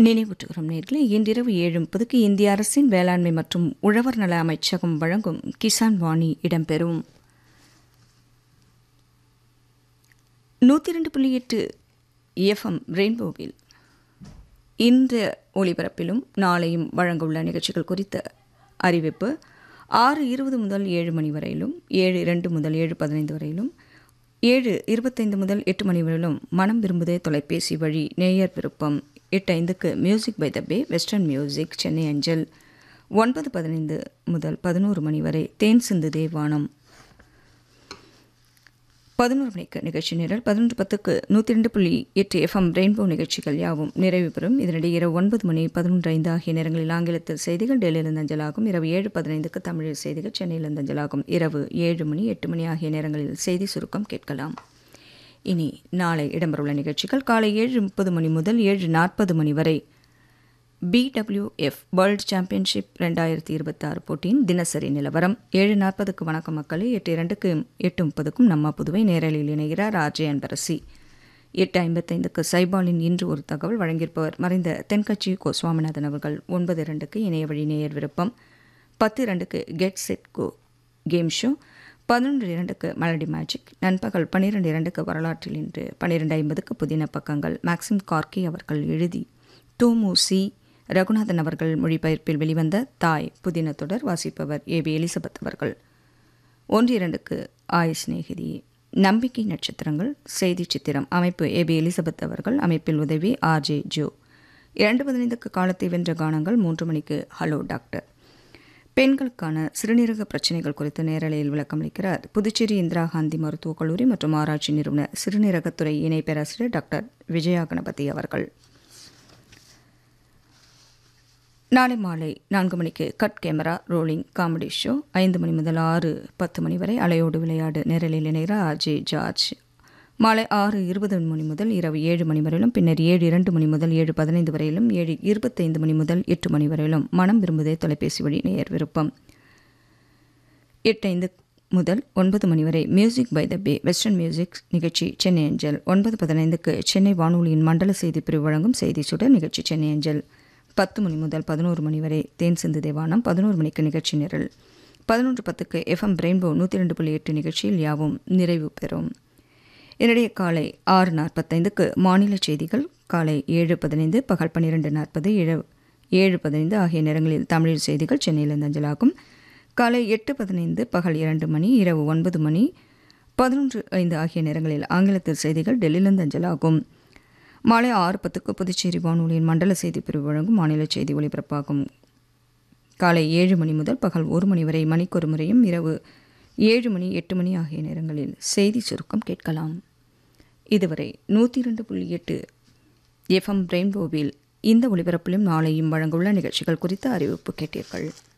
நினைவூட்டுகிறோம் நேர்களே இன்றிரவு ஏழு முப்பதுக்கு இந்திய அரசின் வேளாண்மை மற்றும் உழவர் நல அமைச்சகம் வழங்கும் கிசான் வாணி இடம்பெறும் நூற்றி ரெண்டு புள்ளி எட்டு எஃப்எம் ரெயின்போவில் இந்த ஒளிபரப்பிலும் நாளையும் வழங்கவுள்ள நிகழ்ச்சிகள் குறித்த அறிவிப்பு ஆறு இருபது முதல் ஏழு மணி வரையிலும் ஏழு இரண்டு முதல் ஏழு பதினைந்து வரையிலும் ஏழு இருபத்தைந்து முதல் எட்டு மணி வரையிலும் மனம் விரும்புதே தொலைபேசி வழி நேயர் விருப்பம் எட்டு ஐந்துக்கு music by the bay western music Chennai அஞ்சல் ஒன்பது பதினைந்து முதல் பதினோரு மணி வரை தேன் சிந்து தேவானம் பதினோரு மணிக்கு நிகழ்ச்சி நிரல் பதினொன்று பத்துக்கு நூற்றி ரெண்டு புள்ளி எட்டு எஃப்எம் ரெயின்போ நிகழ்ச்சிகள் யாவும் நிறைவு பெறும் இதனிடையே இரவு ஒன்பது மணி பதினொன்று ஐந்து ஆகிய நேரங்களில் ஆங்கிலத்தில் செய்திகள் டெல்லியிலிருந்து அஞ்சலாகும் இரவு ஏழு பதினைந்துக்கு தமிழில் செய்திகள் சென்னையிலிருந்து அஞ்சலாகும் இரவு ஏழு மணி எட்டு மணி ஆகிய நேரங்களில் செய்தி சுருக்கம் கேட்கலாம் இனி நாளை இடம்பெறவுள்ள நிகழ்ச்சிகள் காலை ஏழு முப்பது மணி முதல் ஏழு நாற்பது மணி வரை பிடபிள்யூஎஃப் வேர்ல்டு சாம்பியன்ஷிப் ரெண்டாயிரத்தி இருபத்தாறு போட்டியின் தினசரி நிலவரம் ஏழு நாற்பதுக்கு வணக்கம் மக்களே எட்டு இரண்டுக்கு எட்டு முப்பதுக்கும் நம்ம புதுவை நேரலில் இணைகிறார் ஆர்ஜே அன்பரசி எட்டு ஐம்பத்தைந்துக்கு சைபாலின் இன்று ஒரு தகவல் வழங்கியிருப்பவர் மறைந்த தென்கட்சி கோ சுவாமிநாதன் அவர்கள் ஒன்பது இரண்டுக்கு இணைய வழி நேயர் விருப்பம் பத்து இரண்டுக்கு get set go game show பதினொன்று இரண்டுக்கு மலடி மேஜிக் நண்பகல் பன்னிரெண்டு இரண்டுக்கு வரலாற்றில் இன்று பன்னிரெண்டு ஐம்பதுக்கு புதின பக்கங்கள் மேக்சிம் கார்கி அவர்கள் எழுதி டோமு சி ரகுநாதன் அவர்கள் மொழிபெயர்ப்பில் வெளிவந்த தாய் புதின தொடர் வாசிப்பவர் ஏ பி எலிசபெத் அவர்கள் ஒன்று இரண்டுக்கு ஆய் சிநேகிதி நம்பிக்கை நட்சத்திரங்கள் செய்தி சித்திரம் அமைப்பு ஏ பி எலிசபெத் அவர்கள் அமைப்பில் உதவி ஆர் ஜே ஜோ இரண்டு பதினைந்துக்கு காலத்தை வென்ற கானங்கள் மூன்று மணிக்கு ஹலோ டாக்டர் பெண்களுக்கான சிறுநீரக பிரச்சினைகள் குறித்த நேரலையில் விளக்கமளிக்கிறார் புதுச்சேரி இந்திரா காந்தி மருத்துவக் கல்லூரி மற்றும் ஆராய்ச்சி நிறுவன சிறுநீரகத்துறை இணை பேராசிரியர் டாக்டர் விஜயா கணபதி அவர்கள் நாளை மாலை நான்கு மணிக்கு cut camera rolling comedy show ஐந்து மணி முதல் ஆறு பத்து மணி வரை அலையோடு விளையாடு நேரலில் இணைகிற அஜய் ஜார்ஜ் மாலை ஆறு இருபது மணி முதல் இரவு ஏழு மணி வரையிலும் பின்னர் ஏழு இரண்டு மணி முதல் ஏழு பதினைந்து வரையிலும் ஏழு இருபத்தைந்து மணி முதல் எட்டு மணி வரையிலும் மனம் விரும்புதே தொலைபேசி வழி நேயர் விருப்பம் எட்டு ஐந்து முதல் ஒன்பது மணி வரை music by the bay western music நிகழ்ச்சி சென்னை அஞ்சல் ஒன்பது பதினைந்துக்கு சென்னை வானொலியின் மண்டல செய்தி பிரிவு வழங்கும் செய்தி சுடர் நிகழ்ச்சி சென்னை அஞ்சல் பத்து மணி முதல் பதினோரு மணி வரை தேன் சிந்து தேவானம் பதினோரு மணிக்கு நிகழ்ச்சி நிரல் பதினொன்று பத்துக்கு எஃப்எம் ரெயின்போ நூற்றி ரெண்டு புள்ளி எட்டு நிகழ்ச்சியில் யாவும் நிறைவு பெறும் இதனிடையே காலை ஆறு நாற்பத்தைந்துக்கு மாநில செய்திகள் காலை ஏழு பதினைந்து பகல் பன்னிரெண்டு நாற்பது ஏழு ஏழு பதினைந்து ஆகிய நேரங்களில் தமிழில் செய்திகள் சென்னையிலிருந்து அஞ்சலாகும் காலை எட்டு பதினைந்து பகல் இரண்டு மணி இரவு ஒன்பது மணி பதினொன்று ஐந்து ஆகிய நேரங்களில் ஆங்கிலத்தில் செய்திகள் டெல்லியிலிருந்து அஞ்சலாகும் மாலை ஆறு பத்துக்கு புதுச்சேரி வானொலியின் மண்டல செய்தி பிரிவு வழங்கும் மாநில செய்தி ஒலிபரப்பாகும் காலை ஏழு மணி முதல் பகல் ஒரு மணி வரை மணிக்கொரு முறையும் இரவு ஏழு மணி எட்டு மணி ஆகிய நேரங்களில் செய்தி சுருக்கம் கேட்கலாம் இதுவரை நூற்றி இரண்டு புள்ளி எட்டு எஃப்எம் ரெயின்போவில் இந்த ஒலிபரப்பிலும் நாளையும் வழங்கவுள்ள நிகழ்ச்சிகள் குறித்த அறிவிப்பு கேட்டீர்கள்